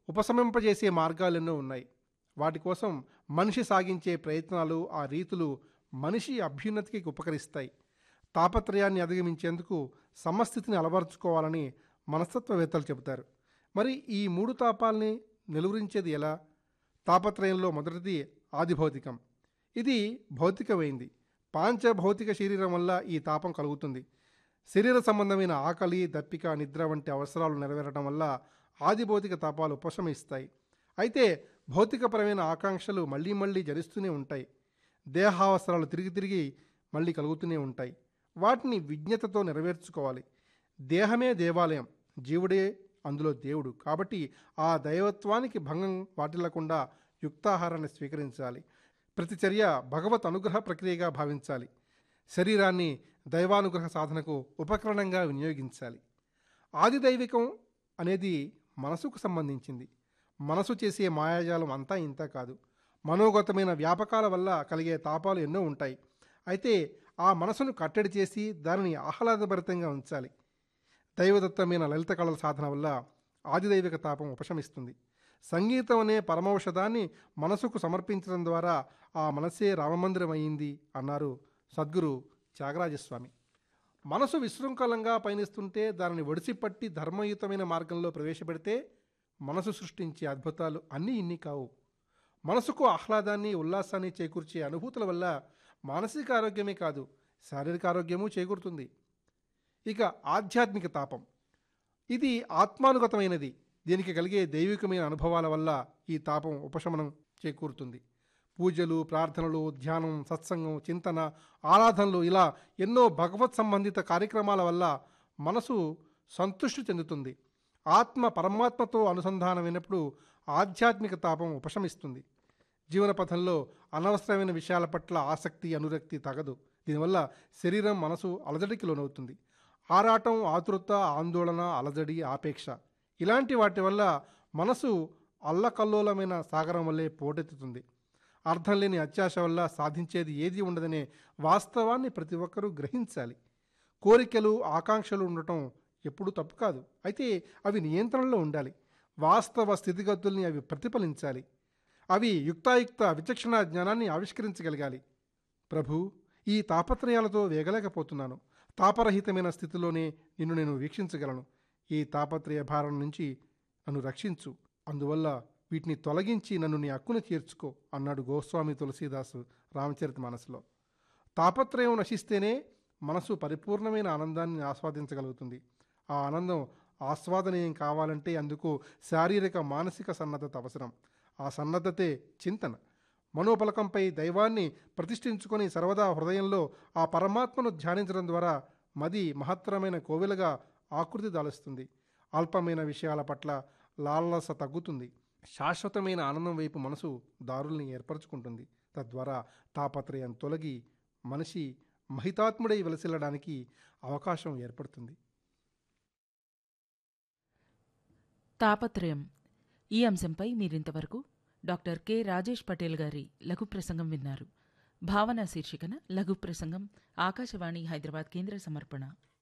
ఉపశమింపజేసే మార్గాలెన్నో ఉన్నాయి వాటి కోసం మనిషి సాగించే ప్రయత్నాలు ఆ రీతులు మనిషి అభ్యున్నతికి ఉపకరిస్తాయి తాపత్రయాన్ని అధిగమించేందుకు సమస్థితిని అలవరుచుకోవాలని మనస్తత్వవేత్తలు చెబుతారు మరి ఈ మూడు తాపాల్ని నిలువరించేది ఎలా తాపత్రయంలో మొదటిది ఆదిభౌతికం ఇది భౌతికమైంది పాంచభౌతిక శరీరం వల్ల ఈ తాపం కలుగుతుంది శరీర సంబంధమైన ఆకలి దప్పిక నిద్ర వంటి అవసరాలు నెరవేరడం వల్ల ఆదిభౌతిక తాపాలు ఉపశమిస్తాయి అయితే భౌతికపరమైన ఆకాంక్షలు మళ్ళీ మళ్ళీ జనిస్తూనే ఉంటాయి దేహావసరాలు తిరిగి తిరిగి మళ్ళీ కలుగుతూనే ఉంటాయి వాటిని విజ్ఞతతో నెరవేర్చుకోవాలి దేహమే దేవాలయం జీవుడే అందులో దేవుడు కాబట్టి ఆ దైవత్వానికి భంగం వాటిల్లకుండా యుక్తాహారాన్ని స్వీకరించాలి ప్రతి చర్య భగవత్ అనుగ్రహ ప్రక్రియగా భావించాలి శరీరాన్ని దైవానుగ్రహ సాధనకు ఉపకరణంగా వినియోగించాలి ఆదిదైవికం అనేది మనసుకు సంబంధించింది మనసు చేసే మాయాజాలం అంతా ఇంత కాదు మనోగతమైన వ్యాపకాల వల్ల కలిగే తాపాలు ఎన్నో ఉంటాయి అయితే ఆ మనసును కట్టడి చేసి దానిని ఆహ్లాదభరితంగా ఉంచాలి దైవదత్తమైన లలిత కళల సాధన వల్ల ఆదిదైవిక తాపం ఉపశమిస్తుంది సంగీతం అనే పరమౌషధాన్ని మనసుకు సమర్పించడం ద్వారా ఆ మనసే రామమందిరం అయింది అన్నారు సద్గురు త్యాగరాజస్వామి మనసు విశృంఖలంగా పయనిస్తుంటే దానిని ఒడిసిపట్టి ధర్మయుతమైన మార్గంలో ప్రవేశపెడితే మనసు సృష్టించే అద్భుతాలు అన్నీ ఇన్ని కావు మనసుకు ఆహ్లాదాన్ని ఉల్లాసాన్ని చేకూర్చే అనుభూతుల వల్ల మానసిక ఆరోగ్యమే కాదు శారీరక ఆరోగ్యము చేకూరుతుంది ఇక ఆధ్యాత్మిక తాపం ఇది ఆత్మానుగతమైనది దీనికి కలిగే దైవికమైన అనుభవాల వల్ల ఈ తాపం ఉపశమనం చేకూరుతుంది పూజలు ప్రార్థనలు ధ్యానం సత్సంగం చింతన ఆరాధనలు ఇలా ఎన్నో భగవత్ సంబంధిత కార్యక్రమాల వల్ల మనసు సంతృష్టి చెందుతుంది ఆత్మ పరమాత్మతో అనుసంధానమైనప్పుడు ఆధ్యాత్మిక తాపం ఉపశమిస్తుంది జీవన పథంలో అనవసరమైన విషయాల పట్ల ఆసక్తి అనురక్తి తగదు దీనివల్ల శరీరం మనసు అలజడికి లోనవుతుంది ఆరాటం ఆతృత ఆందోళన అలజడి ఆపేక్ష ఇలాంటి వాటి వల్ల మనసు అల్లకల్లోలమైన సాగరం వల్లే పోటెత్తుతుంది అర్థం లేని అత్యాశ వల్ల సాధించేది ఏది ఉండదనే వాస్తవాన్ని ప్రతి ఒక్కరూ గ్రహించాలి కోరికలు ఆకాంక్షలు ఉండటం ఎప్పుడూ తప్పు కాదు అయితే అవి నియంత్రణలో ఉండాలి వాస్తవ స్థితిగతుల్ని అవి ప్రతిఫలించాలి అవి యుక్తాయుక్త విచక్షణ జ్ఞానాన్ని ఆవిష్కరించగలగాలి ప్రభు ఈ తాపత్రయాలతో వేగలేకపోతున్నాను తాపరహితమైన స్థితిలోనే నిన్ను నేను వీక్షించగలను ఈ తాపత్రయ భారం నుంచి నన్ను రక్షించు అందువల్ల వీటిని తొలగించి నన్ను నీ హక్కును చేర్చుకో అన్నాడు గోస్వామి తులసీదాసు రామచరిత మనసులో తాపత్రయం నశిస్తేనే మనసు పరిపూర్ణమైన ఆనందాన్ని ఆస్వాదించగలుగుతుంది ఆ ఆనందం ఆస్వాదనీయం కావాలంటే అందుకు శారీరక మానసిక సన్నద్ధత అవసరం ఆ సన్నద్ధతే చింతన మనోపలకంపై దైవాన్ని ప్రతిష్ఠించుకొని సర్వదా హృదయంలో ఆ పరమాత్మను ధ్యానించడం ద్వారా మది మహత్తరమైన కోవిలగా ఆకృతి దాలుస్తుంది అల్పమైన విషయాల పట్ల లాలస తగ్గుతుంది శాశ్వతమైన ఆనందం వైపు మనసు దారుల్ని ఏర్పరచుకుంటుంది తద్వారా తాపత్రయం తొలగి మనిషి మహితాత్ముడై వెలసిల్లడానికి అవకాశం ఏర్పడుతుంది తాపత్రయం ఈ అంశంపై మీరింతవరకు డాక్టర్ కె రాజేష్ పటేల్ గారి లఘు ప్రసంగం విన్నారు భావన శీర్షికన లఘు ప్రసంగం ఆకాశవాణి హైదరాబాద్ కేంద్ర సమర్పణ